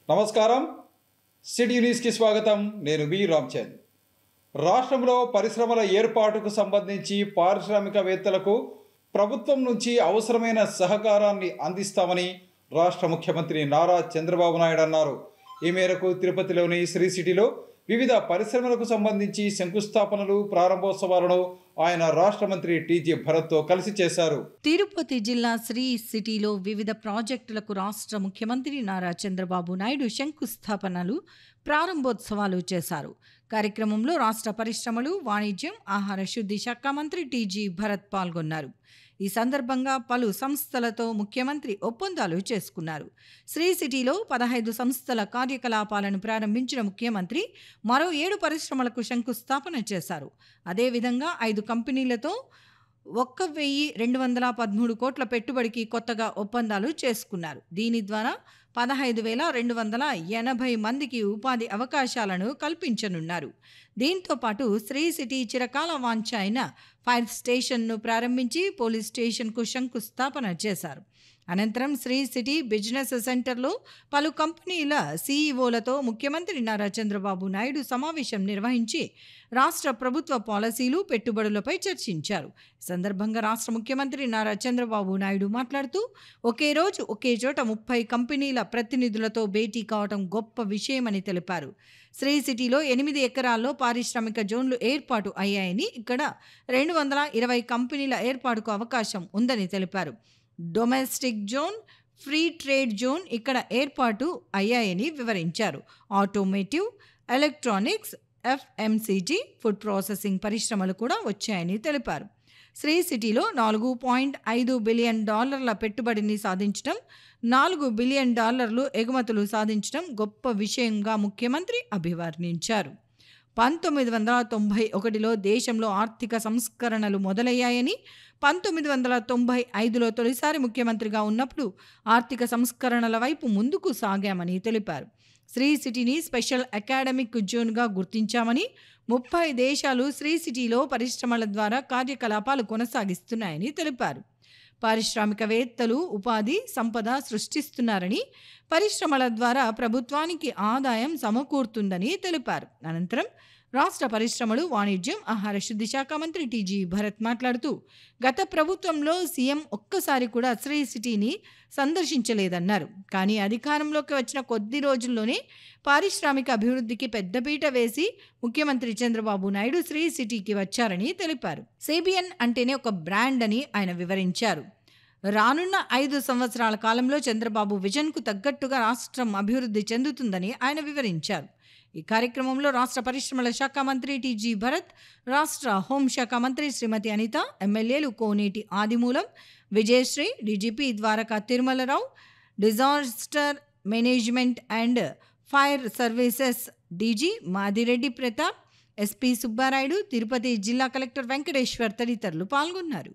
నమస్కారం సిటీ న్యూస్కి స్వాగతం నేను బి రామ్చంద్ రాష్ట్రంలో పరిశ్రమల ఏర్పాటుకు సంబంధించి పారిశ్రామికవేత్తలకు ప్రభుత్వం నుంచి అవసరమైన సహకారాన్ని అందిస్తామని రాష్ట్ర ముఖ్యమంత్రి నారా చంద్రబాబు నాయుడు అన్నారు ఈ మేరకు తిరుపతిలోని శ్రీ సిటీలో వివిధ పరిశ్రమలకు సంబంధించి శంకుస్థాపనలు ప్రారంభోత్సవాలను ఆయన రాష్ట్ర మంత్రి టీజీ భరత్తో కలిసి చేశారు తిరుపతి జిల్లా శ్రీ సిటీలో వివిధ ప్రాజెక్టులకు రాష్ట్ర ముఖ్యమంత్రి నారా చంద్రబాబు నాయుడు శంకుస్థాపనలు ప్రారంభోత్సవాలు చేశారు కార్యక్రమంలో రాష్ట్ర పరిశ్రమలు వాణిజ్యం ఆహార శుద్ధి శాఖ మంత్రి టీజీ భరత్ పాల్గొన్నారు ఈ సందర్భంగా పలు సంస్థలతో ముఖ్యమంత్రి ఒప్పందాలు చేసుకున్నారు శ్రీ సిటీలో పదహైదు సంస్థల కార్యకలాపాలను ప్రారంభించిన ముఖ్యమంత్రి మరో ఏడు పరిశ్రమలకు శంకుస్థాపన చేశారు అదేవిధంగా ఐదు కంపెనీలతో ఒక్క వెయ్యి రెండు వందల పదమూడు కోట్ల పెట్టుబడికి కొత్తగా ఒప్పందాలు చేసుకున్నారు దీని ద్వారా పదహైదు వేల రెండు వందల ఎనభై మందికి ఉపాధి అవకాశాలను కల్పించనున్నారు దీంతో పాటు శ్రీ సిటీ చిరకాల వాంఛ అయిన ఫైర్ స్టేషన్ను ప్రారంభించి పోలీస్ స్టేషన్కు శంకుస్థాపన చేశారు అనంతరం శ్రీ సిటీ బిజినెస్ సెంటర్లో పలు కంపెనీల సీఈఓలతో ముఖ్యమంత్రి నారా చంద్రబాబు నాయుడు సమావేశం నిర్వహించి రాష్ట్ర ప్రభుత్వ పాలసీలు పెట్టుబడులపై చర్చించారు ఈ సందర్భంగా రాష్ట్ర ముఖ్యమంత్రి నారా చంద్రబాబు నాయుడు మాట్లాడుతూ ఒకే రోజు ఒకే చోట ముప్పై కంపెనీల ప్రతినిధులతో భేటీ కావడం గొప్ప విషయమని తెలిపారు శ్రీ సిటీలో ఎనిమిది ఎకరాల్లో పారిశ్రామిక జోన్లు ఏర్పాటు అయ్యాయని ఇక్కడ రెండు వందల ఇరవై కంపెనీల ఏర్పాటుకు అవకాశం ఉందని తెలిపారు domestic zone free trade zone ఇక్కడ ఏర్పాటు అయ్యాయని వివరించారు automotive electronics FMCG food processing పరిశ్రమలు కూడా వచ్చాయని తెలిపారు శ్రీ సిటీలో నాలుగు పాయింట్ ఐదు బిలియన్ డాలర్ల పెట్టుబడిని సాధించడం నాలుగు బిలియన్ డాలర్లు ఎగుమతులు సాధించడం గొప్ప విషయంగా ముఖ్యమంత్రి అభివర్ణించారు పంతొమ్మిది వందల తొంభై ఒకటిలో దేశంలో ఆర్థిక సంస్కరణలు మొదలయ్యాయని పంతొమ్మిది వందల తొంభై ఐదులో తొలిసారి ముఖ్యమంత్రిగా ఉన్నప్పుడు ఆర్థిక సంస్కరణల వైపు ముందుకు సాగామని తెలిపారు శ్రీ సిటీని స్పెషల్ అకాడమిక్ జోన్గా గుర్తించామని ముప్పై దేశాలు శ్రీ సిటీలో పరిశ్రమల ద్వారా కార్యకలాపాలు కొనసాగిస్తున్నాయని తెలిపారు పారిశ్రామికవేత్తలు ఉపాధి సంపద సృష్టిస్తున్నారని పరిశ్రమల ద్వారా ప్రభుత్వానికి ఆదాయం సమకూరుతుందని తెలిపారు అనంతరం రాష్ట్ర పరిశ్రమలు వాణిజ్యం ఆహార శుద్ధి శాఖ మంత్రి టీజీ భరత్ మాట్లాడుతూ గత ప్రభుత్వంలో సీఎం ఒక్కసారి కూడా శ్రీ సిటీని సందర్శించలేదన్నారు కానీ అధికారంలోకి వచ్చిన కొద్ది రోజుల్లోనే పారిశ్రామిక అభివృద్ధికి పెద్దపీట వేసి ముఖ్యమంత్రి చంద్రబాబు నాయుడు శ్రీ సిటీకి వచ్చారని తెలిపారు సేబియన్ అంటేనే ఒక బ్రాండ్ అని ఆయన వివరించారు రానున్న ఐదు సంవత్సరాల కాలంలో చంద్రబాబు విజన్కు తగ్గట్టుగా రాష్ట్రం అభివృద్ధి చెందుతుందని ఆయన వివరించారు ఈ కార్యక్రమంలో రాష్ట్ర పరిశ్రమల శాఖ మంత్రి టీజీ భరత్ రాష్ట్ర హోంశాఖ మంత్రి శ్రీమతి అనిత ఎమ్మెల్యేలు Koneti Adimulam Vijayasri DGP Dwaraka Tirumala Rao disaster management and fire services DG Madireddy Pratap SP Subbarayudu Tirupati జిల్లా కలెక్టర్ వెంకటేశ్వర్ తదితరులు పాల్గొన్నారు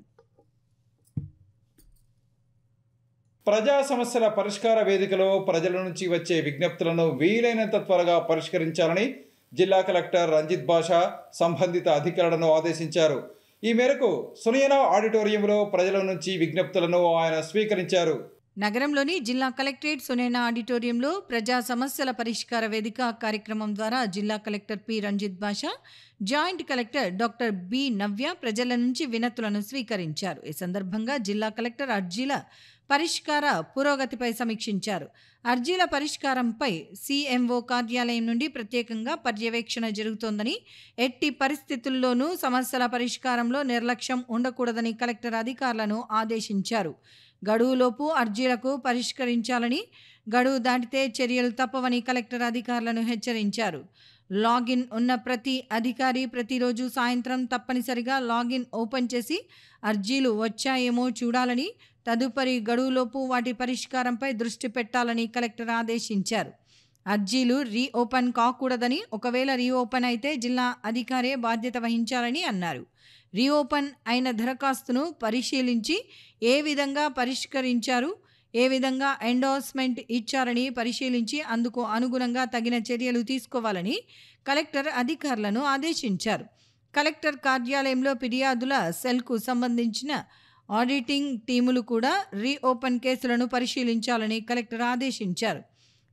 ప్రజా సమస్యల పరిష్కార వేదికలో ప్రజల నుంచి వచ్చే విజ్ఞప్తులను వీలైనంత త్వరగా పరిష్కరించాలని జిల్లా కలెక్టర్ రంజిత్ బాషా సంబంధిత అధికారులను ఆదేశించారు ఈ మేరకు సునయన ఆడిటోరియంలో ప్రజల నుంచి విజ్ఞప్తులను ఆయన స్వీకరించారు నగరంలోని జిల్లా కలెక్టరేట్ సునైన ఆడిటోరియంలో ప్రజా సమస్యల పరిష్కార వేదిక కార్యక్రమం ద్వారా జిల్లా collector P Ranjith Basha joint collector doctor B Navya ప్రజల నుంచి వినతులను స్వీకరించారు ఈ సందర్భంగా జిల్లా కలెక్టర్ అర్జీల పరిష్కార పురోగతిపై సమీక్షించారు అర్జీల పరిష్కారంపై సీఎంఓ కార్యాలయం నుండి ప్రత్యేకంగా పర్యవేక్షణ జరుగుతోందని ఎట్టి పరిస్థితుల్లోనూ సమస్యల పరిష్కారంలో నిర్లక్ష్యం ఉండకూడదని కలెక్టర్ అధికారులను ఆదేశించారు గడువులోపు అర్జీలకు పరిష్కరించాలని గడువు దాటితే చర్యలు తప్పవని కలెక్టర్ అధికారులను హెచ్చరించారు లాగిన్ ఉన్న ప్రతి అధికారి ప్రతిరోజు సాయంత్రం తప్పనిసరిగా లాగిన్ ఓపెన్ చేసి అర్జీలు వచ్చాయేమో చూడాలని తదుపరి గడువులోపు వాటి పరిష్కారంపై దృష్టి పెట్టాలని కలెక్టర్ ఆదేశించారు అర్జీలు రీఓపెన్ కాకూడదని ఒకవేళ రీఓపెన్ అయితే జిల్లా అధికారే బాధ్యత వహించాలని అన్నారు రీఓపెన్ అయిన దరఖాస్తును పరిశీలించి ఏ విధంగా పరిష్కరించారు ఏ విధంగా ఎండోర్స్మెంట్ ఇచ్చారని పరిశీలించి అందుకు అనుగుణంగా తగిన చర్యలు తీసుకోవాలని కలెక్టర్ అధికారులను ఆదేశించారు కలెక్టర్ కార్యాలయంలో ఫిర్యాదుల సెల్కు సంబంధించిన ఆడిటింగ్ టీములు కూడా రీఓపెన్ కేసులను పరిశీలించాలని కలెక్టర్ ఆదేశించారు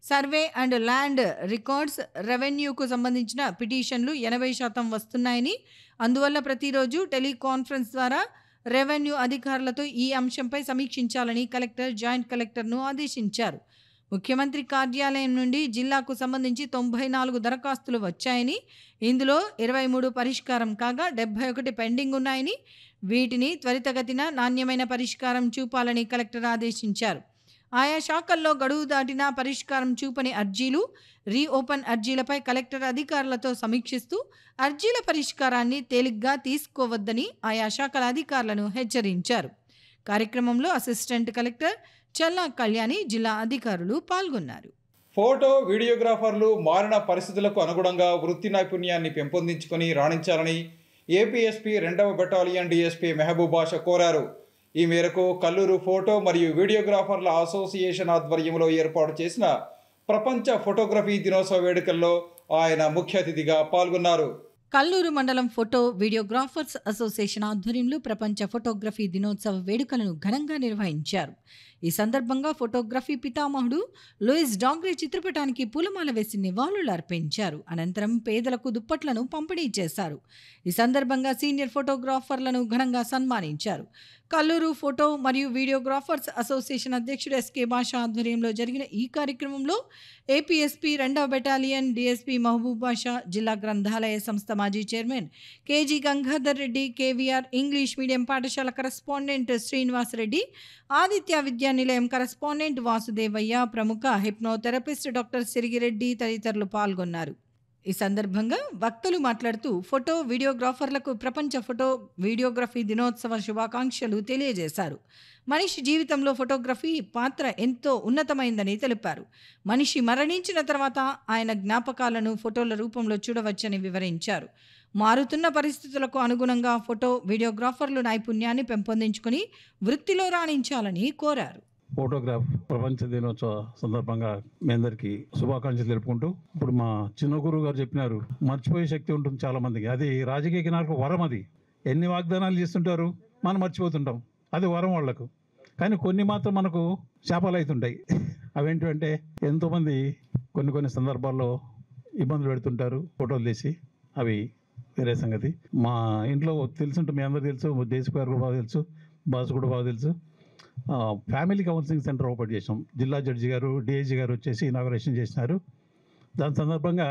సర్వే అండ్ ల్యాండ్ రికార్డ్స్ రెవెన్యూకు సంబంధించిన పిటిషన్లు ఎనభై శాతం వస్తున్నాయని అందువల్ల ప్రతిరోజు టెలికాన్ఫరెన్స్ ద్వారా రెవెన్యూ అధికారులతో ఈ అంశంపై సమీక్షించాలని కలెక్టర్ జాయింట్ కలెక్టర్ను ఆదేశించారు ముఖ్యమంత్రి కార్యాలయం నుండి జిల్లాకు సంబంధించి తొంభై నాలుగు దరఖాస్తులు వచ్చాయని ఇందులో ఇరవై మూడు పరిష్కారం కాగా డెబ్బై ఒకటి పెండింగ్ ఉన్నాయని వీటిని త్వరితగతిన నాణ్యమైన పరిష్కారం చూపాలని కలెక్టర్ ఆదేశించారు ఆయా శాఖల్లో గడువు దాటిన పరిష్కారం చూపని అర్జీలు రీఓపెన్ అర్జీలపై కలెక్టర్ అధికారులతో సమీక్షిస్తూ అర్జీల పరిష్కారాన్ని తేలిగ్గా తీసుకోవద్దని ఆయా శాఖల అధికారులను హెచ్చరించారు కార్యక్రమంలో అసిస్టెంట్ కలెక్టర్ చల్లా కళ్యాణి జిల్లా అధికారులు పాల్గొన్నారు ఫోటో వీడియోగ్రాఫర్లు మారిన పరిస్థితులకు అనుగుణంగా వృత్తి నైపుణ్యాన్ని పెంపొందించుకొని రాణించాలని ఏపీఎస్పీ రెండవ బెటాలియన్ డీఎస్పీ మెహబూబ్ బాషా కోరారు ఈ మేరకు కల్లూరు ఫోటో మరియు వీడియోగ్రాఫర్ల అసోసియేషన్ ఆధ్వర్యంలో ఏర్పాటు చేసిన ప్రపంచ ఫోటోగ్రఫీ దినోత్సవ వేడుకల్లో ఆయన ముఖ్య అతిథిగా పాల్గొన్నారు కల్లూరు మండలం ఫోటో వీడియోగ్రాఫర్స్ అసోసియేషన్ ఆధ్వర్యంలో ప్రపంచ ఫోటోగ్రఫీ దినోత్సవ వేడుకలను ఘనంగా నిర్వహించారు ఈ సందర్భంగా ఫోటోగ్రఫీ పితామహుడు లూయిస్ డాంగ్రే చిత్రపటానికి పూలమాల వేసి నివాళులు అర్పించారు అనంతరం పేదలకు దుప్పట్లను పంపిణీ చేశారు ఈ సందర్భంగా సీనియర్ ఫోటోగ్రాఫర్లను ఘనంగా సన్మానించారు కల్లూరు ఫోటో మరియు వీడియోగ్రాఫర్స్ అసోసియేషన్ అధ్యక్షుడు ఎస్కే భాషా ఆధ్వర్యంలో జరిగిన ఈ కార్యక్రమంలో ఏపీఎస్పీ రెండవ బెటాలియన్ డిఎస్పీ మహబూబ్ బాషా జిల్లా గ్రంథాలయ సంస్థ మాజీ chairman KG Gangadhar Reddy KVR English medium పాఠశాల కరస్పాండెంట్ శ్రీనివాస్ రెడ్డి ఆదిత్య విద్యా నిలయం కరస్పాండెంట్ వాసుదేవయ్య ప్రముఖ హిప్నోథెరపిస్ట్ డాక్టర్ సిరిగిరెడ్డి తదితరులు పాల్గొన్నారు ఈ సందర్భంగా వక్తలు మాట్లాడుతూ ఫోటో వీడియోగ్రాఫర్లకు ప్రపంచ ఫోటో వీడియోగ్రఫీ దినోత్సవ శుభాకాంక్షలు తెలియజేశారు మనిషి జీవితంలో ఫోటోగ్రఫీ పాత్ర ఎంతో ఉన్నతమైందని తెలిపారు మనిషి మరణించిన తర్వాత ఆయన జ్ఞాపకాలను ఫోటోల రూపంలో చూడవచ్చని వివరించారు మారుతున్న పరిస్థితులకు అనుగుణంగా ఫోటో వీడియోగ్రాఫర్లు నైపుణ్యాన్ని పెంపొందించుకొని వృత్తిలో రాణించాలని కోరారు ఫోటోగ్రాఫ్ ప్రపంచ దినోత్సవ సందర్భంగా మీ అందరికీ శుభాకాంక్షలు తెలుపుకుంటూ ఇప్పుడు మా చిన్న గురువు గారు చెప్పినారు మర్చిపోయే శక్తి ఉంటుంది చాలా మందికి అది రాజకీయ నాయకులకు వరం అది ఎన్ని వాగ్దానాలు చేస్తుంటారు మనం మర్చిపోతుంటాం అది వరం వాళ్ళకు కానీ కొన్ని మాత్రం మనకు శాపాలు అవుతుంటాయి అవేంటంటే ఎంతోమంది కొన్ని కొన్ని సందర్భాల్లో ఇబ్బందులు పెడుతుంటారు ఫోటోలు తీసి అవి వేరే సంగతి మా ఇంట్లో తెలుసుంటే మీ అందరూ తెలుసు దేశ్ గారు కూడా బాగా తెలుసు బాస్ కూడా బాగా తెలుసు ఆ, ఫ్యామిలీ కౌన్సిలింగ్ సెంటర్ ఓపెన్ చేసాం జిల్లా జడ్జి గారు డిఐజీ గారు వచ్చేసి ఇనాగరేషన్ చేసినారు దాని సందర్భంగా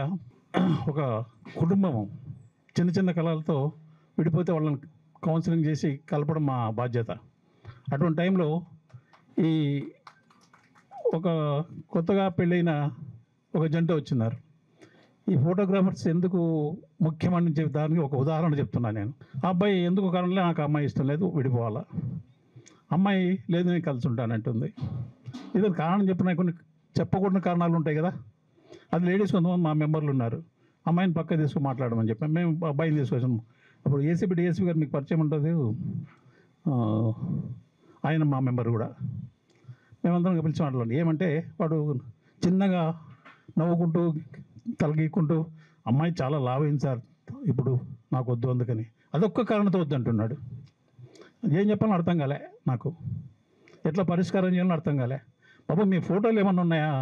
ఒక కుటుంబం చిన్న చిన్న కళలతో విడిపోతే వాళ్ళని కౌన్సిలింగ్ చేసి కలపడం మా బాధ్యత అటువంటి టైంలో ఈ ఒక కొత్తగా పెళ్ళైన ఒక జంట వచ్చినారు ఈ ఫోటోగ్రాఫర్స్ ఎందుకు ముఖ్యమని చెప్పి దానికి ఒక ఉదాహరణ చెప్తున్నాను నేను ఆ అబ్బాయి ఎందుకు కారణంలో నాకు ఆ అమ్మాయి ఇష్టం లేదు విడిపోవాలా అమ్మాయి లేదు నేను కలిసి ఉంటానంటుంది ఇది కారణం చెప్పిన కొన్ని చెప్పకూడని కారణాలు ఉంటాయి కదా అది లేడీస్ కొంతమంది మా మెంబర్లు ఉన్నారు అమ్మాయిని పక్క తీసుకుని మాట్లాడమని చెప్పాం మేము అబ్బాయిని తీసుకొచ్చాము అప్పుడు ఏసీబీ డిఎస్పీ గారు మీకు పరిచయం ఉంటుంది ఆ, ఆయన మా మెంబర్ కూడా మేమందరం పిలిచి మాట్లాడండి ఏమంటే వాడు చిన్నగా నవ్వుకుంటూ తలగీక్కుంటూ అమ్మాయి చాలా లావైంది సార్ ఇప్పుడు నాకు వద్దు అందుకని అదొక్క కారణంతో వద్దు అంటున్నాడు ఏం చెప్పాలో అర్థం కాలే నాకు ఎట్లా పరిష్కారం చేయాలో అర్థం కాలే బాబు మీ ఫోటోలు ఏమన్నా ఉన్నాయా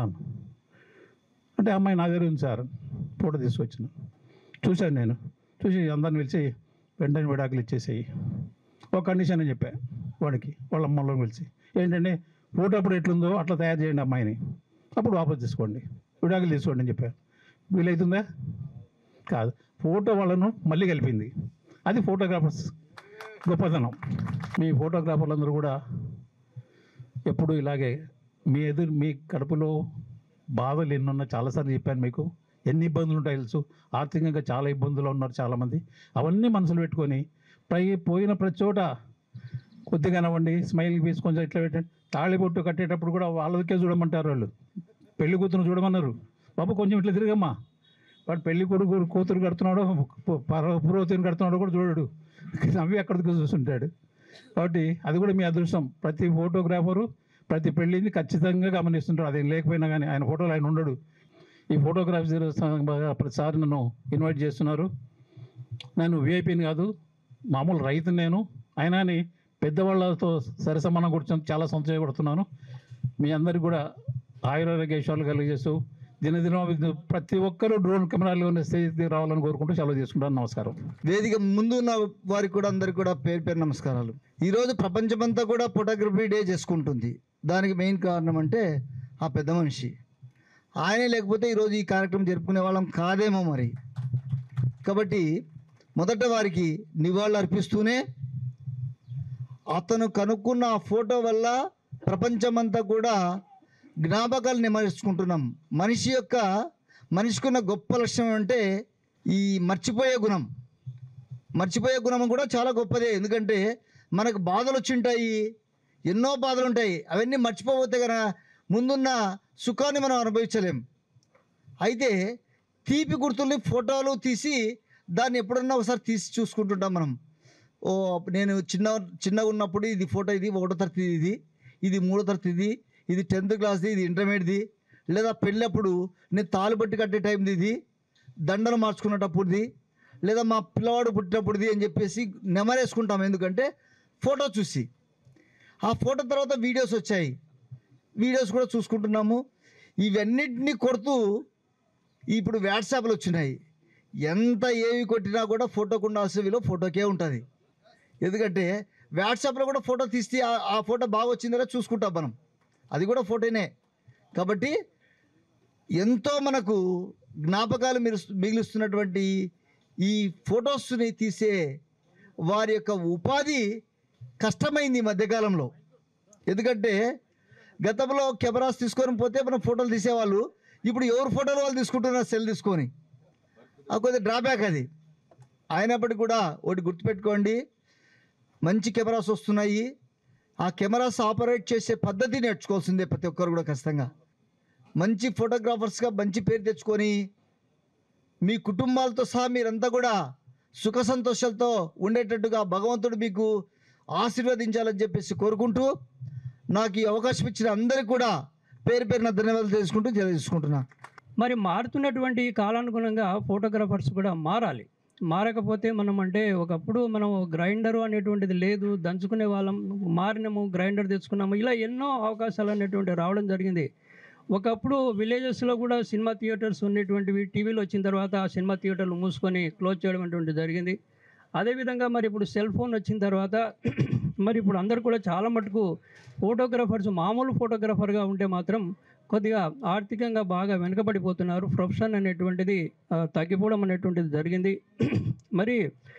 అంటే అమ్మాయి నా దగ్గర ఉంది సార్ ఫోటో తీసుకొచ్చిన చూశాను నేను చూసి అందరిని పిలిచి వెంటనే విడాకులు ఇచ్చేసేయి ఒక కండిషన్ అని చెప్పా వాడికి వాళ్ళ అమ్మలో పిలిచి ఏంటంటే ఫోటో అప్పుడు ఎట్లుందో అట్లా తయారు చేయండి అమ్మాయిని అప్పుడు వాపస్ తీసుకోండి విడాకులు తీసుకోండి అని చెప్పాను వీలవుతుందా కాదు ఫోటో వాళ్ళను మళ్ళీ కలిపింది అది ఫోటోగ్రాఫర్స్ గొప్పతనం మీ ఫోటోగ్రాఫర్లందరూ కూడా ఎప్పుడు ఇలాగే మీ ఎదురు మీ కడుపులో బాధలు ఎన్నున్నా చాలాసార్లు చెప్పాను మీకు ఎన్ని ఇబ్బందులు ఉంటాయో తెలుసు ఆర్థికంగా చాలా ఇబ్బందులు ఉన్నారు చాలామంది అవన్నీ మనసులో పెట్టుకొని పై పోయిన ప్రతి చోట కొద్దిగా కనవండి స్మైల్ పీస్ కొంచెం ఇట్లా పెట్టండి తాళిబొట్టు కట్టేటప్పుడు కూడా వాళ్ళకే చూడమంటారు వాళ్ళు పెళ్లి కూతురు చూడమన్నారు బాబు కొంచెం ఇట్లా తిరగమ్మా వాడు పెళ్లి కొడుకు కూతురు కడుతున్నాడో పురోహితుని కడుతున్నాడో కూడా చూడడు నవ్వి అక్కడికి చూస్తుంటాడు కాబట్టి అది కూడా మీ అదృష్టం ప్రతి ఫోటోగ్రాఫరు ప్రతి పెళ్ళిని ఖచ్చితంగా గమనిస్తుంటాడు అది లేకపోయినా కానీ ఆయన ఫోటోలు ఆయన ఉండడు ఈ ఫోటోగ్రఫీ సందర్భంగా ప్రతిసారి నన్ను ఇన్వైట్ చేస్తున్నారు నేను విఐపిని కాదు మామూలు రైతు నేను అయినా అని పెద్దవాళ్ళతో సరిసమానం కూర్చొని చాలా సంతోషపడుతున్నాను మీ అందరికి కూడా ఆయురారోగ్యాలు కలిగజేస్తూ దినదినం అభివృద్ధి- ప్రతి ఒక్కరూ డ్రోన్ కెమెరాలు ఉన్న స్థితికి రావాలని కోరుకుంటూ సెలవు తీసుకుంటాను నమస్కారం వేదిక ముందు ఉన్న వారికి కూడా అందరికి కూడా పేరు పేరు నమస్కారాలు ఈరోజు ప్రపంచమంతా కూడా ఫోటోగ్రఫీ డే చేసుకుంటుంది దానికి మెయిన్ కారణం అంటే ఆ పెద్ద మనిషి ఆయనే లేకపోతే ఈరోజు ఈ కార్యక్రమం జరుపుకునే వాళ్ళం కాదేమో మరి కాబట్టి మొదట వారికి నివాళులు అర్పిస్తూనే అతను కనుక్కున్న ఆ ఫోటో వల్ల ప్రపంచమంతా కూడా జ్ఞాపకాలు నెమరేసుకుంటున్నాం మనిషి యొక్క మనిషికున్న గొప్ప లక్షణం అంటే ఈ మర్చిపోయే గుణం మర్చిపోయే గుణం కూడా చాలా గొప్పదే ఎందుకంటే మనకు బాధలు వచ్చింటాయి ఎన్నో బాధలు ఉంటాయి అవన్నీ మర్చిపోతే కనుక ముందున్న సుఖాన్ని మనం అనుభవించలేం అయితే తీపి గుర్తుల్ని ఫోటోలు తీసి దాన్ని ఎప్పుడన్నా ఒకసారి తీసి చూసుకుంటుంటాం మనం ఓ నేను చిన్న చిన్నగా ఉన్నప్పుడు ఇది ఫోటో ఇది ఒకటో తరగతి ఇది ఇది మూడో తరగతి ఇది ఇది టెన్త్ క్లాస్ది ఇది ఇంటర్మీడియట్ది లేదా పెళ్ళప్పుడు నేను తాలుబట్టి కట్టే టైంది ఇది దండలు మార్చుకునేటప్పుడుది లేదా మా పిల్లవాడు పుట్టినప్పుడుది అని చెప్పేసి నెమరేసుకుంటాం ఎందుకంటే ఫోటో చూసి ఆ ఫోటో తర్వాత వీడియోస్ వచ్చాయి వీడియోస్ కూడా చూసుకుంటున్నాము ఇవన్నిటిని కొడుతూ ఇప్పుడు వాట్సాప్లు వచ్చినాయి ఎంత ఏవి కొట్టినా కూడా ఫోటోకు ఉండాల్సిన విలువ ఫోటోకే ఉంటుంది ఎందుకంటే వాట్సాప్లో కూడా ఫోటో తీస్తే ఆ- ఆ ఫోటో బాగా వచ్చిందో చూసుకుంటాం మనం అది కూడా ఫోటోనే కాబట్టి ఎంతో మనకు జ్ఞాపకాలు మీరు మిగిలిస్తున్నటువంటి ఈ ఫొటోస్ని తీసే వారి యొక్క ఉపాధి కష్టమైంది ఈ మధ్యకాలంలో ఎందుకంటే గతంలో కెమెరాస్ తీసుకొని పోతే మనం ఫోటోలు తీసేవాళ్ళు ఇప్పుడు ఎవరు ఫోటోలు వాళ్ళు తీసుకుంటున్నారు సెల్ తీసుకొని అది కొద్దిగా డ్రాబ్యాక్ అది అయినప్పటికీ కూడా ఒకటి గుర్తుపెట్టుకోండి మంచి కెమెరాస్ వస్తున్నాయి ఆ కెమెరాస్ ఆపరేట్ చేసే పద్ధతి నేర్చుకోవాల్సిందే ప్రతి ఒక్కరు కూడా ఖచ్చితంగా మంచి ఫోటోగ్రాఫర్స్గా మంచి పేరు తెచ్చుకొని మీ కుటుంబాలతో సహా మీరంతా కూడా సుఖ సంతోషాలతో ఉండేటట్టుగా భగవంతుడు మీకు ఆశీర్వదించాలని చెప్పేసి కోరుకుంటూ నాకు ఈ అవకాశం ఇచ్చిన అందరికీ కూడా పేరు పేరున ధన్యవాదాలు తెలుసుకుంటూ తెలియజేసుకుంటున్నా మరి మారుతున్నటువంటి ఈ కాలానుగుణంగా ఫోటోగ్రాఫర్స్ కూడా మారాలి మారకపోతే మనం అంటే ఒకప్పుడు మనం గ్రైండరు అనేటువంటిది లేదు దంచుకునే వాళ్ళం మారినాము గ్రైండర్ తెచ్చుకున్నాము ఇలా ఎన్నో అవకాశాలు అనేటువంటి రావడం జరిగింది ఒకప్పుడు విలేజెస్లో కూడా సినిమా థియేటర్స్ ఉన్నటువంటివి టీవీలు వచ్చిన తర్వాత ఆ సినిమా థియేటర్లు మూసుకొని క్లోజ్ చేయడం అటువంటి జరిగింది అదేవిధంగా మరి ఇప్పుడు సెల్ ఫోన్ వచ్చిన తర్వాత మరి ఇప్పుడు అందరు కూడా చాలా మటుకు ఫోటోగ్రాఫర్స్ మామూలు ఫోటోగ్రాఫర్గా ఉంటే మాత్రం కొద్దిగా ఆర్థికంగా బాగా వెనుకబడిపోతున్నారు ప్రొఫెషన్ అనేటువంటిది ఆ, తగ్గిపోవడం అనేటువంటిది జరిగింది మరి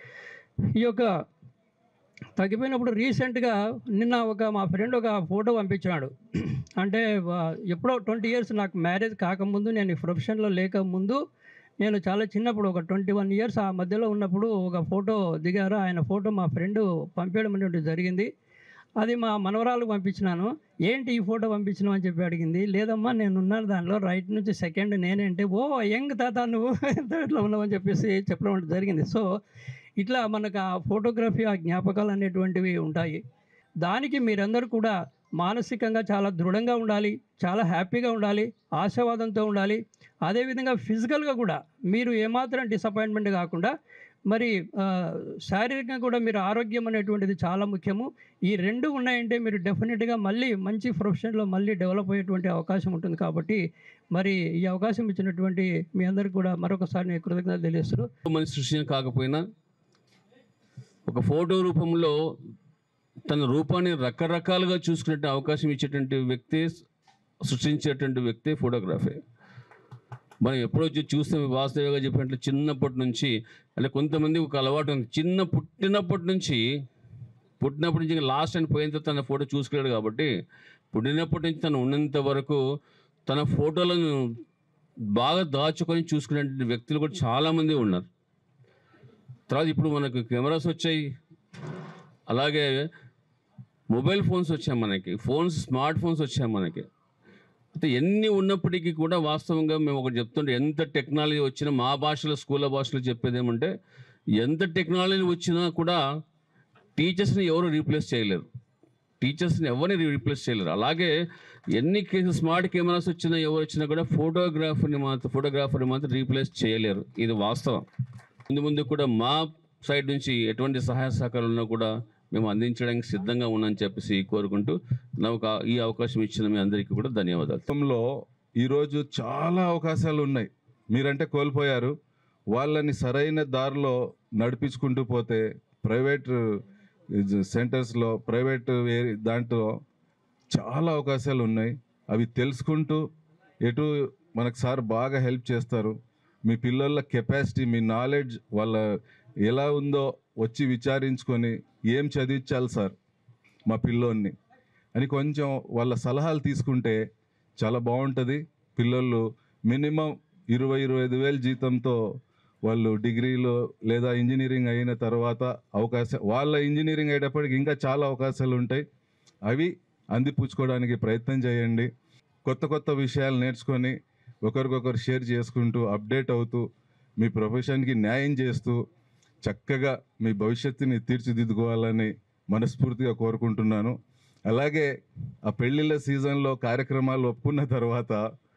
ఈ యొక్క తగ్గిపోయినప్పుడు రీసెంట్గా నిన్న ఒక మా ఫ్రెండ్ ఒక ఫోటో పంపించాడు అంటే వా- ఎప్పుడో ట్వంటీ ఇయర్స్ నాకు మ్యారేజ్ కాకముందు నేను ఈ ప్రొఫెషన్లో లేకముందు నేను చాలా చిన్నప్పుడు ఒక ట్వంటీ వన్ ఇయర్స్ ఆ మధ్యలో ఉన్నప్పుడు ఒక ఫోటో దిగారు ఆయన ఫోటో మా ఫ్రెండ్ పంపించడం అనేటువంటి జరిగింది అది మా మనవరాలకు పంపించినాను ఏంటి ఈ ఫోటో పంపించినావు అని చెప్పి అడిగింది లేదమ్మా నేను ఉన్నాను దానిలో రైట్ నుంచి సెకండ్ నేనే అంటే ఓ యంగ్ తాత నువ్వు ఇట్లా ఉన్నావు అని చెప్పేసి చెప్పడం అంటే జరిగింది సో ఇట్లా మనకు ఆ ఫోటోగ్రఫీ ఆ జ్ఞాపకాలు అనేటువంటివి ఉంటాయి దానికి మీరందరూ కూడా మానసికంగా చాలా దృఢంగా ఉండాలి చాలా హ్యాపీగా ఉండాలి ఆశావాదంతో ఉండాలి అదేవిధంగా ఫిజికల్గా కూడా మీరు ఏమాత్రం డిసప్పాయింట్మెంట్ కాకుండా మరి ఆ, శారీరకంగా కూడా మీరు ఆరోగ్యం అనేటువంటిది చాలా ముఖ్యము ఈ రెండు ఉన్నాయంటే మీరు డెఫినెట్గా మళ్ళీ మంచి ప్రొఫెషన్లో మళ్ళీ డెవలప్ అయ్యేటువంటి అవకాశం ఉంటుంది కాబట్టి మరి ఈ అవకాశం ఇచ్చినటువంటి మీ అందరికీ కూడా మరొకసారి నేను కృతజ్ఞతలు తెలియజేస్తున్నాను మనిషి సృష్టి కాకపోయినా ఒక ఫోటో రూపంలో తన రూపాన్ని రకరకాలుగా చూసుకునే అవకాశం ఇచ్చేటువంటి వ్యక్తి సృష్టించేటువంటి వ్యక్తి ఫోటోగ్రఫీ మనం ఎప్పుడో చూ- చూస్తే వాస్తవిగా చెప్పినట్లు చిన్నప్పటి నుంచి అంటే కొంతమంది ఒక అలవాటు ఉంది చిన్న పుట్టినప్పటి నుంచి పుట్టినప్పటి నుంచి లాస్ట్ అని పోయిన తర్వాత తన ఫోటో చూసుకోలేడు కాబట్టి పుట్టినప్పటి నుంచి తను ఉన్నంత వరకు తన ఫోటోలను బాగా దాచుకొని చూసుకునే వ్యక్తులు కూడా చాలామంది ఉన్నారు తర్వాత ఇప్పుడు మనకు కెమెరాస్ వచ్చాయి అలాగే మొబైల్ ఫోన్స్ వచ్చాయి మనకి ఫోన్స్ స్మార్ట్ ఫోన్స్ వచ్చాయి మనకి అయితే ఎన్ని ఉన్నప్పటికీ కూడా వాస్తవంగా మేము ఒకటి చెప్తుంటే ఎంత టెక్నాలజీ వచ్చినా మా భాషలో స్కూళ్ళ భాషలో చెప్పేది ఏమంటే ఎంత టెక్నాలజీ వచ్చినా కూడా టీచర్స్ని ఎవరు రీప్లేస్ చేయలేరు టీచర్స్ని ఎవరిని రీప్లేస్ చేయలేరు అలాగే ఎన్ని కేసు స్మార్ట్ కెమెరాస్ వచ్చినా ఎవరు వచ్చినా కూడా ఫోటోగ్రాఫర్ని మాత్రం ఫోటోగ్రాఫర్ని మాత్రం రీప్లేస్ చేయలేరు ఇది వాస్తవం ముందు ముందు కూడా మా సైడ్ నుంచి ఎటువంటి సహాయ సహకారాలు ఉన్నా కూడా మేము అందించడానికి సిద్ధంగా ఉన్నామని చెప్పేసి కోరుకుంటూ నాకు ఈ అవకాశం ఇచ్చిన మీ అందరికీ కూడా ధన్యవాదాలు గతంలో ఈరోజు చాలా అవకాశాలు ఉన్నాయి మీరంటే కోల్పోయారు వాళ్ళని సరైన దారిలో నడిపించుకుంటూ పోతే ప్రైవేట్ సెంటర్స్లో ప్రైవేట్ వే- దాంట్లో చాలా అవకాశాలు ఉన్నాయి అవి తెలుసుకుంటూ ఎటు మనకు సార్ బాగా హెల్ప్ చేస్తారు మీ పిల్లల కెపాసిటీ మీ నాలెడ్జ్ వాళ్ళ ఎలా ఉందో వచ్చి విచారించుకొని ఏం చదివించాలి సార్ మా పిల్లోన్ని అని కొంచెం వాళ్ళ సలహాలు తీసుకుంటే చాలా బాగుంటుంది పిల్లలు మినిమం ఇరవై ఇరవై ఐదు వేలు జీతంతో వాళ్ళు డిగ్రీలో లేదా ఇంజనీరింగ్ అయిన తర్వాత అవకాశం వాళ్ళ ఇంజనీరింగ్ అయ్యేటప్పటికి ఇంకా చాలా అవకాశాలు ఉంటాయి అవి అందిపుచ్చుకోవడానికి ప్రయత్నం చేయండి కొత్త కొత్త విషయాలు నేర్చుకొని ఒకరికొకరు షేర్ చేసుకుంటూ అప్డేట్ అవుతూ మీ ప్రొఫెషన్కి న్యాయం చేస్తూ చక్కగా మీ భవిష్యత్తుని తీర్చిదిద్దుకోవాలని మనస్ఫూర్తిగా కోరుకుంటున్నాను అలాగే ఆ పెళ్ళిళ్ళ సీజన్లో కార్యక్రమాలు ఒప్పుకున్న తర్వాత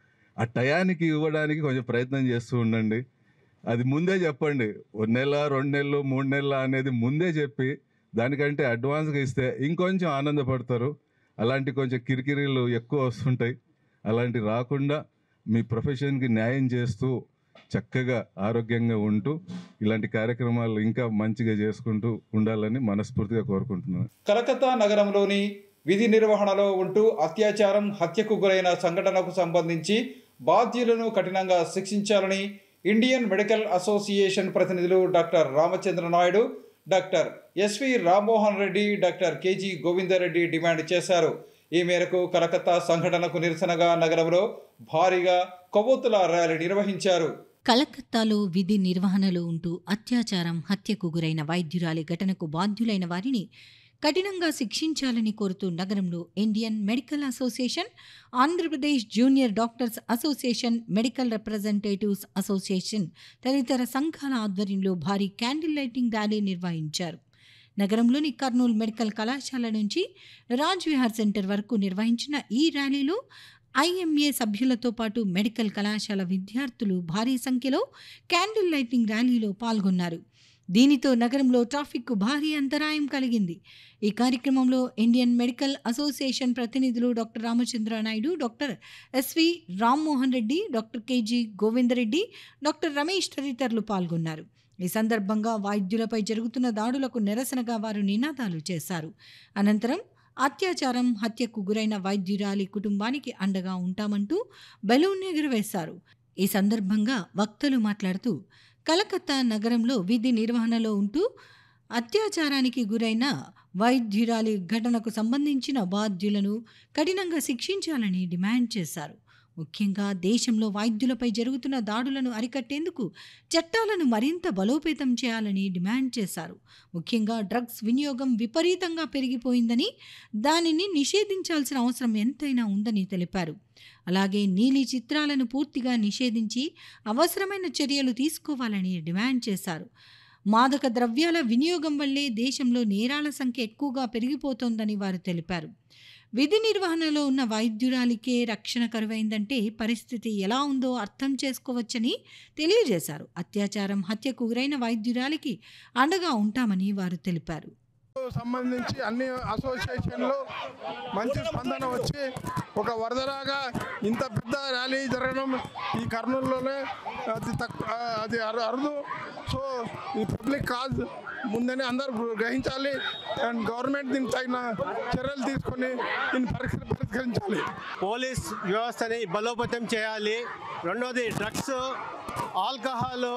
ఆ టయానికి ఇవ్వడానికి కొంచెం ప్రయత్నం చేస్తూ ఉండండి అది ముందే చెప్పండి ఒక నెల రెండు నెలలు మూడు నెలలు అనేది ముందే చెప్పి దానికంటే అడ్వాన్స్గా ఇస్తే ఇంకొంచెం ఆనందపడతారు అలాంటి కొంచెం కిరికిరీలు ఎక్కువ వస్తుంటాయి అలాంటి రాకుండా మీ ప్రొఫెషన్కి న్యాయం చేస్తూ చక్కగా ఆరోగ్యంగా ఉంటూ ఇలాంటి కార్యక్రమాలు ఇంకా మంచిగా చేసుకుంటూ ఉండాలని మనస్ఫూర్తిగా కోరుకుంటున్నాను కలకత్తా నగరంలోని విధి నిర్వహణలో ఉంటూ అత్యాచారం హత్యకు గురైన సంఘటనకు సంబంధించి బాధ్యులను కఠినంగా శిక్షించాలని ఇండియన్ మెడికల్ అసోసియేషన్ ప్రతినిధులు doctor Ramachandra Naidu doctor SV Rammohan Reddy doctor KG Govindareddy demand చేశారు ఈ మేరకు కలకత్తా సంఘటనకు నిరసనగా నగరంలో భారీగా కొవ్వొత్తుల ర్యాలీ నిర్వహించారు కలకత్తాలో విధి నిర్వహణలో ఉంటూ అత్యాచారం హత్యకు గురైన వైద్యురాలి ఘటనకు బాధ్యులైన వారిని కఠినంగా శిక్షించాలని కోరుతూ నగరంలో Indian medical association Andhra Pradesh junior doctors association medical representatives association తదితర సంఘాల ఆధ్వర్యంలో భారీ క్యాండిల్ లైటింగ్ ర్యాలీ నిర్వహించారు నగరంలోని కర్నూలు మెడికల్ కళాశాల నుంచి రాజ్ విహార్ సెంటర్ వరకు నిర్వహించిన ఈ ర్యాలీలో ఐఎంఏ సభ్యులతో పాటు మెడికల్ కళాశాల విద్యార్థులు భారీ సంఖ్యలో క్యాండిల్ లైటింగ్ ర్యాలీలో పాల్గొన్నారు దీనితో నగరంలో ట్రాఫిక్కు భారీ అంతరాయం కలిగింది ఈ కార్యక్రమంలో ఇండియన్ మెడికల్ అసోసియేషన్ ప్రతినిధులు doctor Ramachandra Naidu doctor SV Rammohan Reddy doctor KG Govindareddy doctor Ramesh తదితరులు పాల్గొన్నారు ఈ సందర్భంగా వైద్యులపై జరుగుతున్న దాడులకు నిరసనగా వారు నినాదాలు చేశారు అనంతరం అత్యాచారం హత్యకు గురైన వైద్యురాలి కుటుంబానికి అండగా ఉంటామంటూ బెలూన్ ఎగురవేశారు ఈ సందర్భంగా వక్తలు మాట్లాడుతూ కలకత్తా నగరంలో విధి నిర్వహణలో ఉంటూ అత్యాచారానికి గురైన వైద్యురాలి ఘటనకు సంబంధించిన బాధ్యులను కఠినంగా శిక్షించాలని డిమాండ్ చేశారు ముఖ్యంగా దేశంలో వైద్యులపై జరుగుతున్న దాడులను అరికట్టేందుకు చట్టాలను మరింత బలోపేతం చేయాలని డిమాండ్ చేశారు ముఖ్యంగా డ్రగ్స్ వినియోగం విపరీతంగా పెరిగిపోయిందని దానిని నిషేధించాల్సిన అవసరం ఎంతైనా ఉందని తెలిపారు అలాగే నీలి చిత్రాలను పూర్తిగా నిషేధించి అవసరమైన చర్యలు తీసుకోవాలని డిమాండ్ చేశారు మాదక ద్రవ్యాల వినియోగం వల్లే దేశంలో నేరాల సంఖ్య ఎక్కువగా పెరిగిపోతోందని వారు తెలిపారు విధి నిర్వహణలో ఉన్న వైద్యురాలికే రక్షణ కరువైందంటే పరిస్థితి ఎలా ఉందో అర్థం చేసుకోవచ్చని తెలియజేశారు అత్యాచారం హత్యకు గురైన వైద్యురాలికి అండగా ఉంటామని వారు తెలిపారు సంబంధించి అన్ని అసోసియేషన్లు మంచి స్పందన వచ్చి ఒక వరదలాగా ఇంత పెద్ద ర్యాలీ జరగడం ఈ కర్నూలులోనే అది తక్కువ అది అరు- అరుదు సో ఈ పబ్లిక్ కాజ్ ముందని అందరూ గ్రహించాలి అండ్ గవర్నమెంట్ దీనికి తగిన చర్యలు తీసుకొని దీన్ని పరిష్క- పరిష్కరించాలి పోలీస్ వ్యవస్థని బలోపేతం చేయాలి రెండోది డ్రగ్స్ ఆల్కహాల్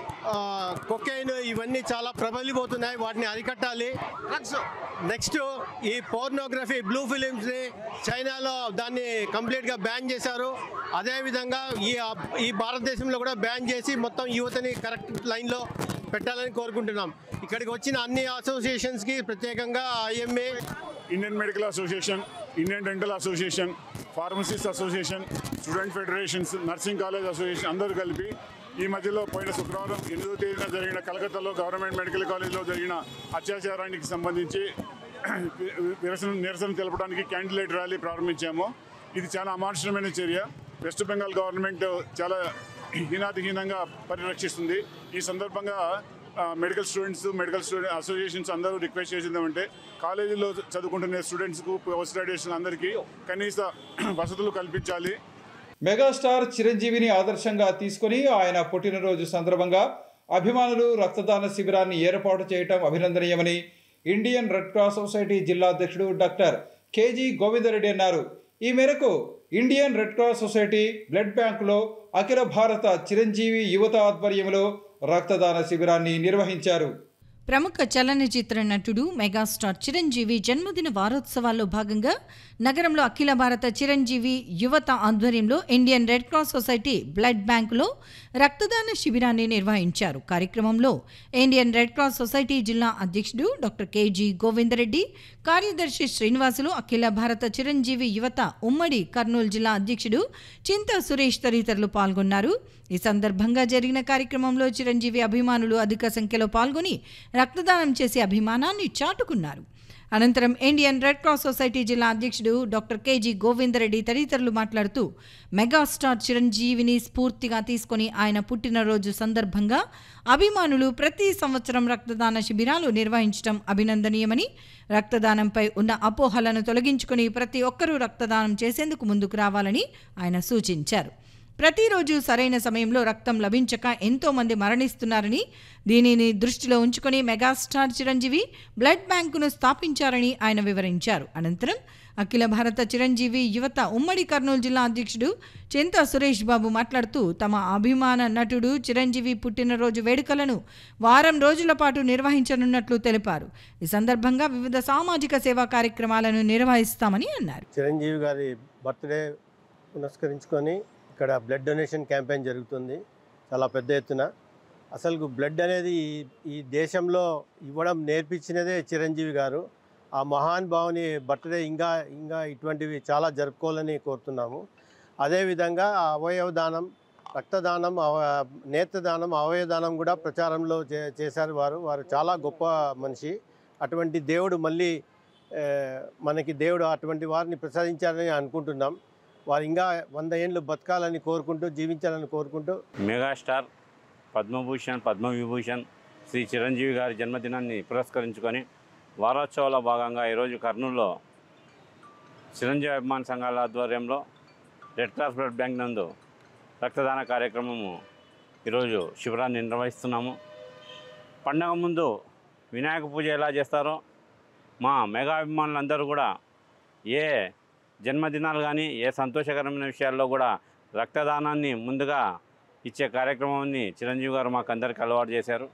కొకైన్ ఇవన్నీ చాలా ప్రబలిపోతున్నాయి వాటిని అరికట్టాలి నెక్స్ట్ ఈ పోర్నోగ్రఫీ బ్లూ ఫిలిమ్స్ని చైనాలో దాన్ని కంప్లీట్గా బ్యాన్ చేశారు అదేవిధంగా ఈ ఈ భారతదేశంలో కూడా బ్యాన్ చేసి మొత్తం యువతని కరెక్ట్ లైన్లో పెట్టాలని కోరుకుంటున్నాం ఇక్కడికి వచ్చిన అన్ని అసోసియేషన్స్కి ప్రత్యేకంగా IMA Indian medical association Indian dental association pharmacist association student federations nursing college association అందరూ కలిపి ఈ మధ్యలో పోయిన శుక్రవారం ఎనిమిదో తేదీన జరిగిన కలకత్తాలో గవర్నమెంట్ మెడికల్ కాలేజ్లో జరిగిన అత్యాచారానికి సంబంధించి నిరసన నిరసన తెలపడానికి క్యాండిలేట్ ర్యాలీ ప్రారంభించాము ఇది చాలా అమానుషమైన చర్య వెస్ట్ బెంగాల్ గవర్నమెంట్ చాలా హీనాతిహీనంగా పరిరక్షిస్తుంది ఈ సందర్భంగా medical students medical student associations అందరూ రిక్వెస్ట్ చేసింది ఏమంటే కాలేజీలో చదువుకుంటున్న స్టూడెంట్స్కు పోస్ట్ గ్రాడ్యుయేషన్ అందరికీ కనీస వసతులు కల్పించాలి మెగాస్టార్ చిరంజీవిని ఆదర్శంగా తీసుకొని ఆయన పుట్టినరోజు సందర్భంగా అభిమానులు రక్తదాన శిబిరాన్ని ఏర్పాటు చేయటం అభినందనీయమని ఇండియన్ రెడ్ క్రాస్ సొసైటీ జిల్లా అధ్యక్షుడు డాక్టర్ కేజీ గోవిందరెడ్డి అన్నారు ఈ మేరకు Indian red cross society blood బ్యాంకులో అఖిల భారత చిరంజీవి యువత ఆధ్వర్యంలో రక్తదాన శిబిరాన్ని నిర్వహించారు ప్రముఖ చలనచిత్ర నటుడు మెగాస్టార్ చిరంజీవి జన్మదిన వారోత్సవాల్లో భాగంగా నగరంలో అఖిల భారత చిరంజీవి యువత ఆధ్వర్యంలో Indian red cross society blood బ్యాంకులో రక్తదాన శిబిరాన్ని నిర్వహించారు కార్యక్రమంలో ఇండియన్ రెడ్ క్రాస్ సొసైటీ జిల్లా అధ్యక్షుడు డాక్టర్ కేజీ గోవిందరెడ్డి కార్యదర్శి శ్రీనివాసులు అఖిల భారత చిరంజీవి యువత ఉమ్మడి కర్నూలు జిల్లా అధ్యక్షుడు చింత సురేష్ తదితరులు పాల్గొన్నారు ఈ సందర్భంగా జరిగిన కార్యక్రమంలో చిరంజీవి అభిమానులు అధిక సంఖ్యలో పాల్గొని రక్తదానం చేసి అభిమానాన్ని చాటుకున్నారు అనంతరం ఇండియన్ రెడ్ క్రాస్ సొసైటీ జిల్లా అధ్యక్షుడు డాక్టర్ కేజీ గోవిందరెడ్డి తదితరులు మాట్లాడుతూ మెగాస్టార్ చిరంజీవిని స్ఫూర్తిగా తీసుకొని ఆయన పుట్టినరోజు సందర్భంగా అభిమానులు ప్రతి సంవత్సరం రక్తదాన శిబిరాలు నిర్వహించడం అభినందనీయమని రక్తదానంపై ఉన్న అపోహలను తొలగించుకొని ప్రతి ఒక్కరూ రక్తదానం చేసేందుకు ముందుకు రావాలని ఆయన సూచించారు ప్రతిరోజు సరైన సమయంలో రక్తం లభించక ఎంతో మంది మరణిస్తున్నారని దీనిని దృష్టిలో ఉంచుకొని మెగాస్టార్ చిరంజీవి బ్లడ్ బ్యాంకును స్థాపించారని ఆయన వివరించారు అనంతరం అఖిల భారత చిరంజీవి యువత ఉమ్మడి కర్నూలు జిల్లా అధ్యక్షుడు చింత సురేష్ బాబు మాట్లాడుతూ తమ అభిమాన నటుడు చిరంజీవి పుట్టినరోజు వేడుకలను వారం రోజుల పాటు నిర్వహించనున్నట్లు తెలిపారు ఈ సందర్భంగా వివిధ సామాజిక సేవా కార్యక్రమాలను నిర్వహిస్తామని అన్నారు చిరంజీవి గారి బర్త్డే పునస్కరించుకొని ఇక్కడ బ్లడ్ డొనేషన్ క్యాంపెయిన్ జరుగుతుంది చాలా పెద్ద ఎత్తున అసలు బ్లడ్ అనేది ఈ- ఈ దేశంలో ఇవ్వడం నేర్పించినదే చిరంజీవి గారు ఆ మహాన్ భావుని బర్త్డే ఇంకా ఇంకా ఇటువంటివి చాలా జరుపుకోవాలని కోరుతున్నాము అదేవిధంగా ఆ అవయవ దానం రక్తదానం అవ నేత్రదానం అవయవదానం కూడా ప్రచారంలో చే చేశారు వారు వారు చాలా గొప్ప మనిషి అటువంటి దేవుడు మళ్ళీ ఆ, మనకి దేవుడు అటువంటి వారిని ప్రసాదించాలని అనుకుంటున్నాం వారు ఇంకా వంద ఏళ్ళు బతకాలని కోరుకుంటూ జీవించాలని కోరుకుంటూ మెగాస్టార్ పద్మభూషణ్ పద్మవిభూషణ్ శ్రీ చిరంజీవి గారి జన్మదినాన్ని పురస్కరించుకొని వారోత్సవాల భాగంగా ఈరోజు కర్నూలులో చిరంజీవి అభిమాన సంఘాల ఆధ్వర్యంలో రెడ్ క్రాస్ బ్లడ్ బ్యాంక్ నందు రక్తదాన కార్యక్రమము ఈరోజు శిబిరాన్ని నిర్వహిస్తున్నాము పండగ ముందు వినాయక పూజ ఎలా చేస్తారో మా మెగా అభిమానులందరూ కూడా ఏ జన్మదినాలు కానీ ఏ సంతోషకరమైన విషయాల్లో కూడా రక్తదానాన్ని ముందుగా ఇచ్చే కార్యక్రమాన్ని చిరంజీవి గారు మాకు అందరికి అలవాటు చేశారు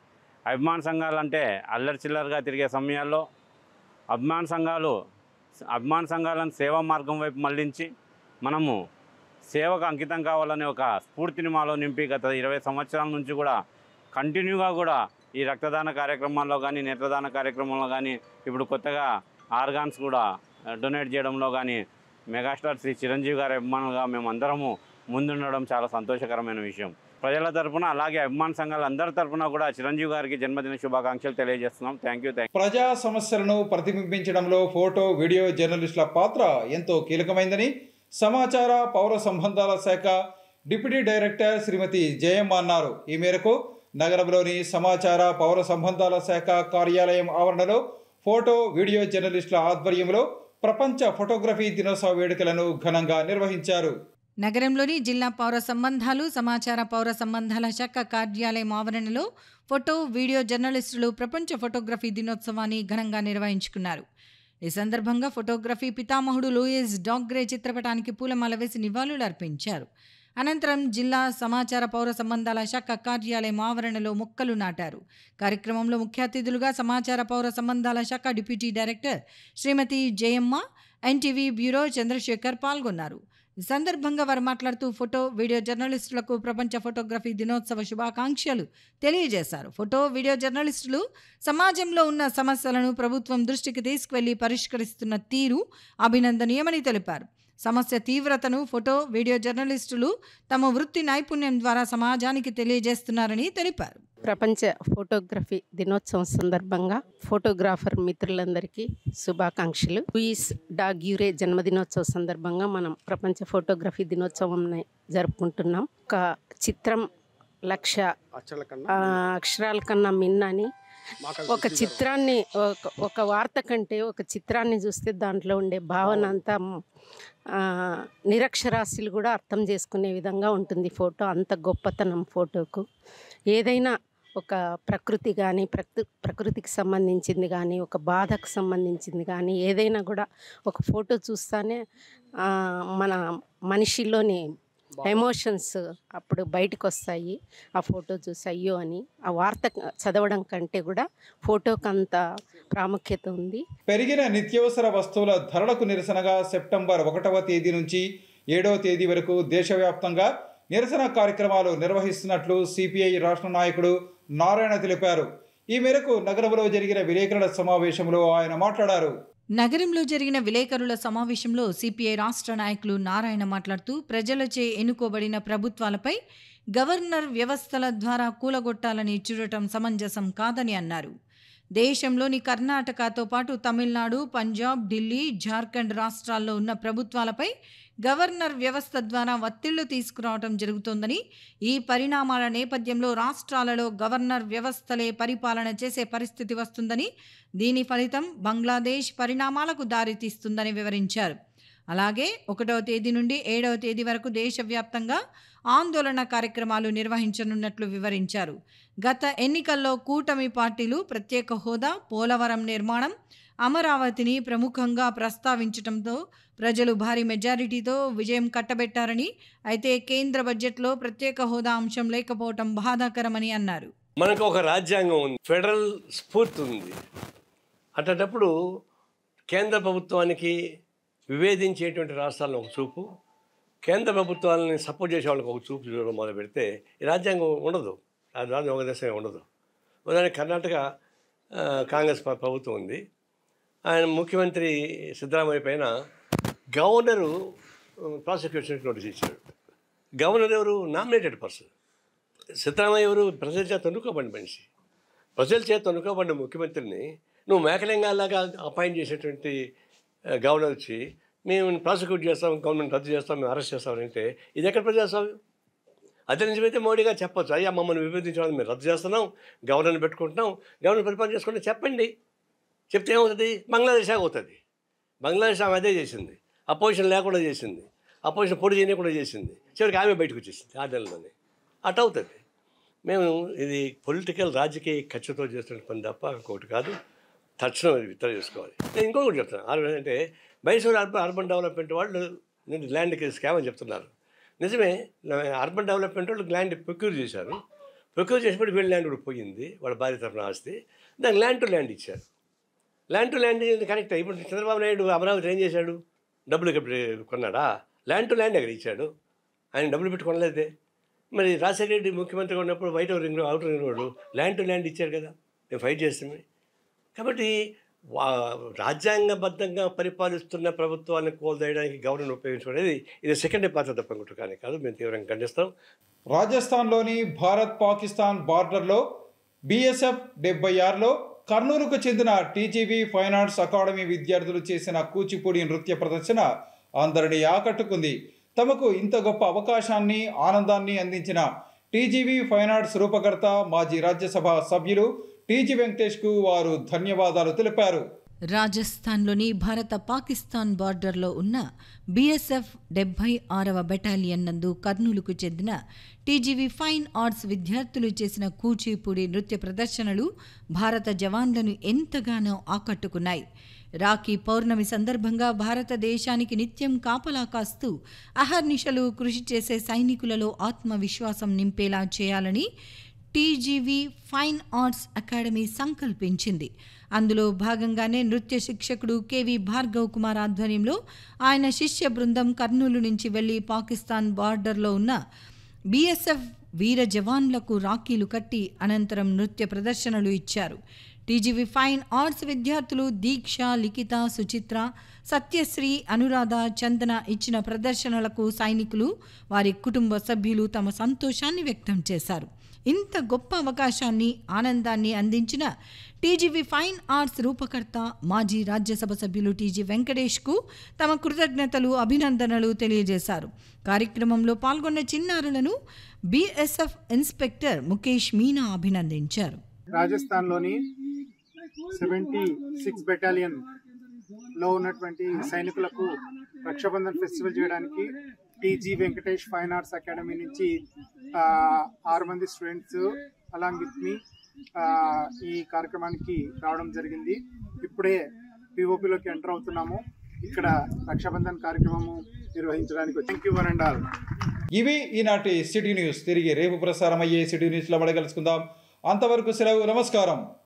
అభిమాన సంఘాలు అంటే అల్లరి చిల్లరగా తిరిగే సమయాల్లో అభిమాన సంఘాలు అభిమాన సంఘాలను సేవా మార్గం వైపు మళ్లించి మనము సేవకు అంకితం కావాలనే ఒక స్ఫూర్తిని మాలో నింపి గత ఇరవై సంవత్సరాల నుంచి కూడా కంటిన్యూగా కూడా ఈ రక్తదాన కార్యక్రమాల్లో కానీ నేత్రదాన కార్యక్రమంలో కానీ ఇప్పుడు కొత్తగా ఆర్గాన్స్ కూడా డొనేట్ చేయడంలో కానీ మెగాస్టార్ శ్రీ చిరంజీవి గారి అభిమానులుగా మేము అందరము ముందుండడం చాలా సంతోషకరమైన విషయం ప్రజల తరపున అలాగే అభిమాన సంఘాల అందరి తరపున కూడా చిరంజీవి గారికి జన్మదిన శుభాకాంక్షలు తెలియజేస్తున్నాం థ్యాంక్ యూ థ్యాంక్ ప్రజా సమస్యలను ప్రతిబింబించడంలో ఫోటో వీడియో జర్నలిస్టుల పాత్ర ఎంతో కీలకమైందని సమాచార పౌర సంబంధాల శాఖ డిప్యూటీ డైరెక్టర్ శ్రీమతి జయమ్మ అన్నారు ఈ మేరకు నగరంలోని సమాచార పౌర సంబంధాల శాఖ కార్యాలయం ఆవరణలో ఫోటో వీడియో జర్నలిస్టుల ఆధ్వర్యంలో ప్రపంచ ఫోటోగ్రఫీ దినోత్సవ వేడుకలను ఘనంగా నిర్వహించారు నగరంలోని జిల్లా పౌర సంబంధాలు సమాచార పౌర సంబంధాల శాఖ కార్యాలయం ఆవరణలో ఫోటో వీడియో జర్నలిస్టులు ప్రపంచ ఫోటోగ్రఫీ దినోత్సవాన్ని ఘనంగా నిర్వహించుకున్నారు ఈ సందర్భంగా ఫోటోగ్రఫీ పితామహుడు లూయిస్ డాగ్రే చిత్రపటానికి పూలమాల వేసి నివాళులు అర్పించారు అనంతరం జిల్లా సమాచార పౌర సంబంధాల శాఖ కార్యాలయం ఆవరణలో మొక్కలు నాటారు కార్యక్రమంలో ముఖ్య అతిథులుగా సమాచార పౌర సంబంధాల శాఖ deputy director Shrimati Jayamma NTV bureau Chandrasekhar పాల్గొన్నారు ఈ సందర్భంగా వారు మాట్లాడుతూ ఫోటో వీడియో జర్నలిస్టులకు ప్రపంచ ఫోటోగ్రఫీ దినోత్సవ శుభాకాంక్షలు తెలియజేశారు ఫోటో వీడియో జర్నలిస్టులు సమాజంలో ఉన్న సమస్యలను ప్రభుత్వం దృష్టికి తీసుకువెళ్లి పరిష్కరిస్తున్న తీరు అభినందనీయమని తెలిపారు సమస్య తీవ్రతను ఫోటో వీడియో జర్నలిస్టులు తమ వృత్తి నైపుణ్యం ద్వారా సమాజానికి తెలియజేస్తున్నారని తెలిపారు ప్రపంచ ఫోటోగ్రఫీ దినోత్సవం సందర్భంగా ఫోటోగ్రాఫర్ మిత్రులందరికీ శుభాకాంక్షలు లూయిస్ డాగ్యూరే జన్మదినోత్సవ సందర్భంగా మనం ప్రపంచ ఫోటోగ్రఫీ దినోత్సవం జరుపుకుంటున్నాం ఒక చిత్రం లక్ష ఆ, అక్షరాల కన్నా మిన్నని ఒక చిత్రాన్ని ఒక ఒక వార్త కంటే ఒక చిత్రాన్ని చూస్తే దాంట్లో ఉండే భావన అంతా ఆ, నిరక్షరాస్యులు కూడా అర్థం చేసుకునే విధంగా ఉంటుంది ఫోటో అంత గొప్పతనం ఫోటోకు ఏదైనా ఒక ప్రకృతి కానీ ప్రకృ ప్రకృతికి సంబంధించింది కానీ ఒక బాధకు సంబంధించింది కానీ ఏదైనా కూడా ఒక ఫోటో చూస్తానే ఆ, మన మనిషిలోని ఎమోషన్స్ అప్పుడు బయటకు వస్తాయి ఆ ఫోటో చూసి అయ్యో అని ఆ వార్త చదవడం కంటే కూడా ఫోటోకి అంత ప్రాముఖ్యత ఉంది పెరిగిన నిత్యావసర వస్తువుల ధరలకు నిరసనగా సెప్టెంబర్ ఒకటవ తేదీ నుంచి ఏడవ తేదీ వరకు దేశవ్యాప్తంగా నిరసన కార్యక్రమాలు నిర్వహిస్తున్నట్లు సిపిఐ రాష్ట్ర నాయకుడు నారాయణ తెలిపారు ఈ మేరకు నగరంలో జరిగిన విలేకరుల సమావేశంలో ఆయన మాట్లాడారు నగరంలో జరిగిన విలేకరుల సమావేశంలో సిపిఐ రాష్ట్ర నాయకులు నారాయణ మాట్లాడుతూ ప్రజలచే ఎన్నుకోబడిన ప్రభుత్వాలపై గవర్నర్ వ్యవస్థల ద్వారా కూలగొట్టాలని చూడటం సమంజసం కాదని అన్నారు దేశంలోని కర్ణాటకతో పాటు తమిళనాడు పంజాబ్ ఢిల్లీ జార్ఖండ్ రాష్ట్రాల్లో ఉన్న ప్రభుత్వాలపై గవర్నర్ వ్యవస్థ ద్వారా ఒత్తిళ్లు తీసుకురావడం జరుగుతోందని ఈ పరిణామాల నేపథ్యంలో రాష్ట్రాలలో గవర్నర్ వ్యవస్థలే పరిపాలన చేసే పరిస్థితి వస్తుందని దీని ఫలితం బంగ్లాదేశ్ పరిణామాలకు దారితీస్తుందని వివరించారు అలాగే ఒకటవ తేదీ నుండి ఏడవ తేదీ వరకు దేశవ్యాప్తంగా ఆందోళన కార్యక్రమాలు నిర్వహించనున్నట్లు వివరించారు గత ఎన్నికల్లో కూటమి పార్టీలు ప్రత్యేక హోదా పోలవరం నిర్మాణం అమరావతిని ప్రముఖంగా ప్రస్తావించడంతో ప్రజలు భారీ మెజారిటీతో విజయం కట్టబెట్టారని అయితే కేంద్ర బడ్జెట్లో ప్రత్యేక హోదా అంశం లేకపోవటం బాధాకరమని అన్నారు మనకు ఒక రాజ్యాంగం ఉంది ఫెడరల్ స్ఫూర్తి ఉంది అట్లాంటప్పుడు కేంద్ర ప్రభుత్వానికి వివేదించేటువంటి రాష్ట్రాలను ఒక చూపు కేంద్ర ప్రభుత్వాలని సపోర్ట్ చేసే వాళ్ళకి ఒక చూపు చూడడం మొదలు పెడితే ఈ రాజ్యాంగం ఉండదు ఆ రాజ్యం ఒక దేశమే ఉండదు ఉదాహరణ కర్ణాటక ఆ, కాంగ్రెస్ ప్ర- ప్రభుత్వం ఉంది ఆయన ముఖ్యమంత్రి సిద్ధరామయ్య పైన గవర్నరు ప్రాసిక్యూషన్కి నోటీస్ ఇచ్చాడు గవర్నర్ ఎవరు నామినేటెడ్ పర్సన్ సిద్ధరామయ్య ఎవరు ప్రజల చేత ఎన్నుకోబడిన మనిషి ప్రజల చేత ఎన్నుకోబడిన ముఖ్యమంత్రిని నువ్వు మేకలింగాలాగా అపాయింట్ చేసేటువంటి ఆ, గవర్నర్ వచ్చి మేము ప్రాసిక్యూట్ చేస్తాం గవర్నమెంట్ రద్దు చేస్తాం మేము అరెస్ట్ చేస్తాం అంటే ఇది ఎక్కడ ప్రజాస్వామ్యం అదే నిజమైతే మోడీ గారు చెప్పొచ్చు అయ్యా మమ్మల్ని విభజించడం మేము రద్దు చేస్తున్నాం గవర్నర్ని పెట్టుకుంటున్నాం గవర్నర్ పరిపాలన చేసుకుంటే చెప్పండి చెప్తే ఏమవుతుంది బంగ్లాదేశ్ అవుతుంది బంగ్లాదేశ్ ఆమె అదే చేసింది అపోజిషన్ లేకుండా చేసింది అపోజిషన్ పొడి చేయకుండా చేసింది చివరికి ఆమె బయటకు వచ్చేసింది ఆ నెలలోనే అట్ అవుతుంది మేము ఇది పొలిటికల్ రాజకీయ ఖర్చుతో చేస్తున్న పని తప్ప ఇంకొకటి కాదు తక్షణం ఇది విత్డ్రా చేసుకోవాలి నేను ఇంకొకటి చెప్తాను అర్బన్ అంటే మైసూర్ అర్బన్ అర్బన్ డెవలప్మెంట్ వాళ్ళు నేను ల్యాండ్కి స్కామ్ అని చెప్తున్నారు నిజమే అర్బన్ డెవలప్మెంట్ వాళ్ళు ల్యాండ్ ప్రొక్యూర్ చేశారు ప్రొక్యూర్ చేసినప్పుడు వీళ్ళ ల్యాండ్ కూడా పోయింది వాళ్ళ భార్య తరఫున ఆస్తి దానికి ల్యాండ్ టు ల్యాండ్ ఇచ్చారు ల్యాండ్ టు ల్యాండ్ కనెక్ట్ ఇప్పుడు చంద్రబాబు నాయుడు అమరావతి ఏం చేశాడు డబ్బులు ఇక్కడ కొన్నాడా ల్యాండ్ టు ల్యాండ్ ఎక్కడ ఇచ్చాడు ఆయన డబ్బులు పెట్టి కొనలేదే మరి రాజశేఖర రెడ్డి ముఖ్యమంత్రిగా ఉన్నప్పుడు white ring road outer ring road land to land ఇచ్చారు కదా మేము ఫైట్ చేస్తామే కాబట్టి వా రాజ్యాంగబద్ధంగా పరిపాలిస్తున్న ప్రభుత్వాన్ని కోల్దేయడానికి గవర్నర్ ఉపయోగించుకునేది ఇది సెకండ్ పాత్ర తప్ప ఇంకోటి కానీ కాదు మేము తీవ్రంగా ఖండిస్తాం రాజస్థాన్లోని భారత్ పాకిస్తాన్ బార్డర్లో బీఎస్ఎఫ్ డెబ్బై ఆరులో కర్నూలుకు చెందిన టీజీవీ ఫైన్ ఆర్ట్స్ అకాడమీ విద్యార్థులు చేసిన కూచిపూడి నృత్య ప్రదర్శన అందరినీ ఆకట్టుకుంది తమకు ఇంత గొప్ప అవకాశాన్ని ఆనందాన్ని అందించిన టీజీవీ ఫైన్ ఆర్ట్స్ రూపకర్త మాజీ రాజ్యసభ సభ్యులు టీజీ వెంకటేష్కు వారు ధన్యవాదాలు తెలిపారు రాజస్థాన్లోని భారత పాకిస్తాన్ బార్డర్లో ఉన్న బీఎస్ఎఫ్ డెబ్బై ఆరవ బెటాలియన్ నందు కర్నూలుకు చెందిన టీజీవీ ఫైన్ ఆర్ట్స్ విద్యార్థులు చేసిన కూచిపూడి నృత్య ప్రదర్శనలు భారత జవాన్లను ఎంతగానో ఆకట్టుకున్నాయి రాఖీ పౌర్ణమి సందర్భంగా భారతదేశానికి నిత్యం కాపలా కాస్తూ అహర్నిశలు కృషి చేసే సైనికులలో ఆత్మవిశ్వాసం నింపేలా చేయాలని టీజీవీ ఫైన్ ఆర్ట్స్ అకాడమీ సంకల్పించింది అందులో భాగంగానే నృత్య శిక్షకుడు కెవి భార్గవ్ కుమార్ ఆధ్వర్యంలో ఆయన శిష్య బృందం కర్నూలు నుంచి వెళ్లి పాకిస్తాన్ బార్డర్లో ఉన్న బీఎస్ఎఫ్ వీర జవాన్లకు రాఖీలు కట్టి అనంతరం నృత్య ప్రదర్శనలు ఇచ్చారు టీజీవి ఫైన్ ఆర్ట్స్ విద్యార్థులు దీక్ష లిఖిత సుచిత్ర సత్యశ్రీ అనురాధ చందన ఇచ్చిన ప్రదర్శనలకు సైనికులు వారి కుటుంబ సభ్యులు తమ సంతోషాన్ని వ్యక్తం చేశారు ఇంత గొప్ప అవకాశాన్ని ఆనందాన్ని అందించిన టీజీవి ఫైన్ ఆర్ట్స్ రూపకర్త మాజీ రాజ్యసభ సభ్యులు టీజీ వెంకటేష్కు తమ కృతజ్ఞతలు అభినందనలు తెలియజేశారు కార్యక్రమంలో పాల్గొన్న చిన్నారులను బీఎస్ఎఫ్ ఇన్స్పెక్టర్ ముఖేష్ మీనా అభినందించారు రాజస్థాన్లోని సెవెంటీ సిక్స్ బెటాలియన్ లో ఉన్నటువంటి సైనికులకు రక్షాబంధన్ ఫెస్టివల్ చేయడానికి TG Venkatesh fine arts academy నుంచి ఆ, ఆరు మంది స్టూడెంట్స్ అలాంగ్ విత్ మీ ఈ కార్యక్రమానికి రావడం జరిగింది ఇప్పుడే పిఓపిలోకి ఎంటర్ అవుతున్నాము ఇక్కడ రక్షాబంధన్ కార్యక్రమము నిర్వహించడానికి thank you one and all ఇవి ఈనాటి సిటీ న్యూస్ తిరిగి రేపు ప్రసారం అయ్యే సిటీ న్యూస్లో మళ్ళీ కలుసుకుందాం అంతవరకు సెలవు నమస్కారం